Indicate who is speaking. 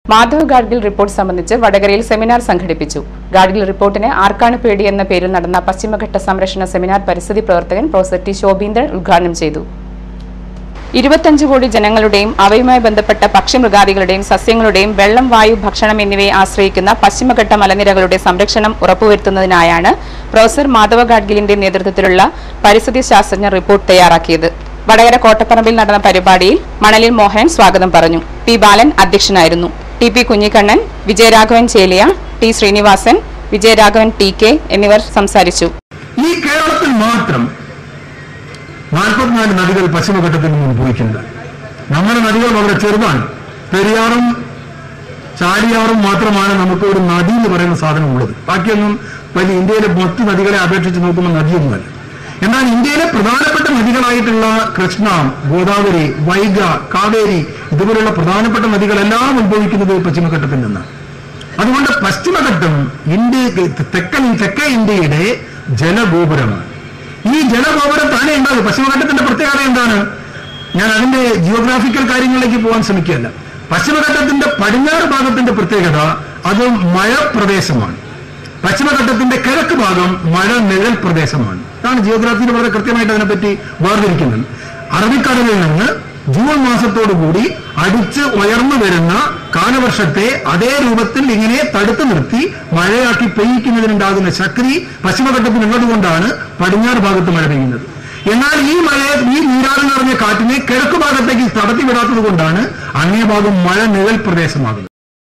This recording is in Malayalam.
Speaker 1: മാധവ് ഗാഡ്ഗിൽ റിപ്പോർട്ട് സംബന്ധിച്ച് വടകരയിൽ സെമിനാർ സംഘടിപ്പിച്ചു ഗാഡ്ഗിൽ റിപ്പോർട്ടിന് ആർക്കാണ് പേടി എന്ന പേരിൽ നടന്ന പശ്ചിമഘട്ട സംരക്ഷണ സെമിനാർ പരിസ്ഥിതി പ്രവർത്തകൻ പ്രൊഫസർ ടി ശോഭീന്ദ്രൻ ഉദ്ഘാടനം ചെയ്തു ഇരുപത്തഞ്ച് കോടി ജനങ്ങളുടെയും അവയുമായി ബന്ധപ്പെട്ട പക്ഷിമൃഗാദികളുടെയും സസ്യങ്ങളുടെയും വെള്ളം വായു ഭക്ഷണം എന്നിവയെ ആശ്രയിക്കുന്ന പശ്ചിമഘട്ട മലനിരകളുടെ സംരക്ഷണം ഉറപ്പുവരുത്തുന്നതിനായാണ് പ്രൊഫസർ മാധവ ഗാഡ്ഗിലിന്റെ നേതൃത്വത്തിലുള്ള പരിസ്ഥിതി ശാസ്ത്രജ്ഞർ റിപ്പോർട്ട് തയ്യാറാക്കിയത് വടകര കോട്ടപ്പറമ്പിൽ നടന്ന പരിപാടിയിൽ മണലിൽ മോഹനൻ സ്വാഗതം പറഞ്ഞു പി ബാലൻ അധ്യക്ഷനായിരുന്നു T P Kunhikannan Vijayaraghavan Cheliya T Srinivasan Vijayaraghavan T K എന്നിവർ സംസാരിച്ചു
Speaker 2: ഈ കേരളത്തിൽ മാത്രം നാൽപ്പത്തിനാല് നദികൾ പശ്ചിമഘട്ടത്തിൽ നിന്ന് ഉത്ഭവിക്കുന്നത് നമ്മുടെ നദികൾ വളരെ ചെറുതാണ് പെരിയാറും ചാലിയാറും മാത്രമാണ് നമുക്ക് ഒരു നദി എന്ന് പറയുന്ന സാധനം ഉള്ളത് ബാക്കിയൊന്നും വലിയ ഇന്ത്യയിലെ മറ്റു നദികളെ അപേക്ഷിച്ച് നോക്കുമ്പോൾ നദിയൊന്നുമല്ല എന്നാൽ ഇന്ത്യയിലെ പ്രധാനപ്പെട്ട നദികളായിട്ടുള്ള കൃഷ്ണ ഗോദാവരി വൈഗ കാവേരി ഇതുപോലുള്ള പ്രധാനപ്പെട്ട നദികളെല്ലാം ഉത്ഭവിക്കുന്നത് പശ്ചിമഘട്ടത്തിൽ നിന്നാണ് അതുകൊണ്ട് പശ്ചിമഘട്ടം ഇന്ത്യ തെക്കൻ തെക്കേ ഇന്ത്യയുടെ ജലഗോപുരമാണ് ഈ ജലഗോപുരം താനെ ഉണ്ടാകും പശ്ചിമഘട്ടത്തിന്റെ പ്രത്യേകത എന്താണ് ഞാൻ അതിന്റെ ജിയോഗ്രാഫിക്കൽ കാര്യങ്ങളിലേക്ക് പോകാൻ ശ്രമിക്കുകയല്ല പശ്ചിമഘട്ടത്തിന്റെ പടിഞ്ഞാറ് ഭാഗത്തിന്റെ പ്രത്യേകത അത് മഴ പ്രദേശമാണ് പശ്ചിമഘട്ടത്തിന്റെ കിഴക്ക് ഭാഗം മഴ നിഴൽ പ്രദേശമാണ് അതാണ് ജിയോഗ്രാഫിയിൽ വളരെ കൃത്യമായിട്ട് അതിനെപ്പറ്റി വേർതിരിക്കുന്നത് അറബിക്കടലിൽ നിന്ന് ജൂൺ മാസത്തോടുകൂടി അടിച്ച് ഉയർന്നു വരുന്ന കാലവർഷത്തെ അതേ രൂപത്തിൽ ഇങ്ങനെ തടുത്തു നിർത്തി മഴയാക്കി പെയ്യിക്കുന്നതിനുണ്ടാകുന്ന ശക്തി പശ്ചിമഘട്ടത്തിനുള്ളത് കൊണ്ടാണ് പടിഞ്ഞാറ് ഭാഗത്ത് മഴ പെയ്യുന്നത് എന്നാൽ ഈ മഴ ഈ നീരാവി നിറഞ്ഞ കാറ്റിനെ കിഴക്ക് ഭാഗത്തേക്ക് തടത്തി വിടാത്തത് കൊണ്ടാണ് അങ്ങേ ഭാഗം മഴ നിഴൽ പ്രദേശമാകുന്നത്